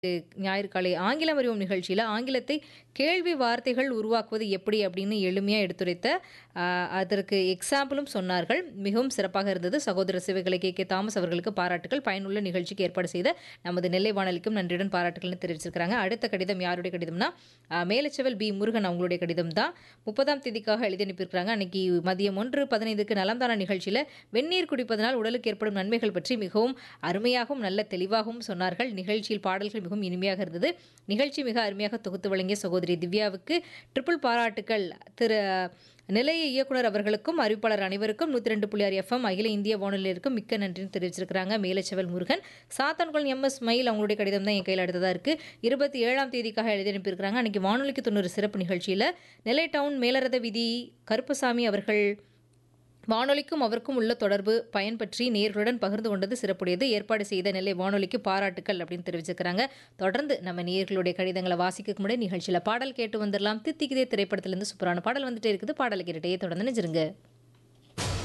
ஞாயிறு காலை ஆங்கிலம் அறிவோம் நிகழ்ச்சியில ஆங்கிலத்தை கேள்வி வார்த்தைகள் உருவாக்குவது எப்படி அப்படின்னு எளிமையா எடுத்துரைத்த அ, அதற்கு எக்ஸாம்பிளும் சொன்னார்கள். மிகவும் சிறப்பாக இருந்தது. சகோதரர் சிவகலை கே. கே. தாமஸ் அவர்களுக்கு பாராட்டுக்கள். பயனுள்ள நிகழ்ச்சிக்கு ஏற்பாடு செய்த நமது நெல்லை வானொலிக்கும் நன்றியுடன் பாராட்டுக்கள்னு தெரிவிச்சிருக்கிறாங்க. அடுத்த கடிதம் யாருடைய கடிதம்னா, அ, மேலச்செவல் பி. முருகன் அவங்களுடைய கடிதம் தான். 30ஆம் தேதிக்காக எழுதி அனுப்பியிருக்கிறாங்க. அன்னைக்கு மதியம் 1:15க்கு நலம்தானா நிகழ்ச்சியில வெந்நீர் குடிப்பதனால் உடலுக்கு ஏற்படும் நன்மைகள் பற்றி மிகவும் அருமையாகவும் நல்ல தெளிவாகவும் சொன்னார்கள். நிகழ்ச்சியில் பாடல்கள் மிகவும் இனிமையாக இருந்தது. நிகழ்ச்சி மிக அருமையாக தொகுத்து வழங்கிய சகோதரி திவ்யாவுக்கு ட்ரிபிள் பாராட்டுக்கள். திரு நிலைய இயக்குனர் அவர்களுக்கும், அறிவிப்பாளர் அனைவருக்கும் 102.6 எஃப்எம் அகில இந்திய வானொலியினருக்கும் மிக்க நன்றின்னு தெரிவிச்சிருக்கிறாங்க. மேலச்செவல் முருகன். சாத்தான்குளம் எம்.எஸ். மயில் அவங்களுடைய கடிதம் தான் என் கையில அடுத்ததா இருக்கு. 27ஆம் தேதிக்காக எழுதி அனுப்பியிருக்கிறாங்க. அன்னைக்கு வானொலிக்கு 90 சிறப்பு நிகழ்ச்சியில நெல்லை டவுன் மேலரத வீதி கருப்பசாமி அவர்கள் வானொலிக்கும் அவருக்கும் உள்ள தொடர்பு, பயன் பற்றி நேயர்களுடன் பகிர்ந்து கொண்டது சிறப்புடையது. ஏற்பாடு செய்த நெல்லை வானொலிக்கு பாராட்டுக்கள் அப்படின்னு தெரிவிச்சிருக்கிறாங்க. தொடர்ந்து நம்ம நேயர்களுடைய கடிதங்கள வாசிக்கிறதுக்கு முன்னாடி நிகழ்ச்சியில பாடல் கேட்டு வந்துரலாம். தித்திக்குதே திரைப்படத்திலிருந்து சூப்பரான பாடல் வந்துட்டே இருக்குது. பாடலை கேட்டுட்டே தொடர்ந்து இணைஞ்சிருங்க.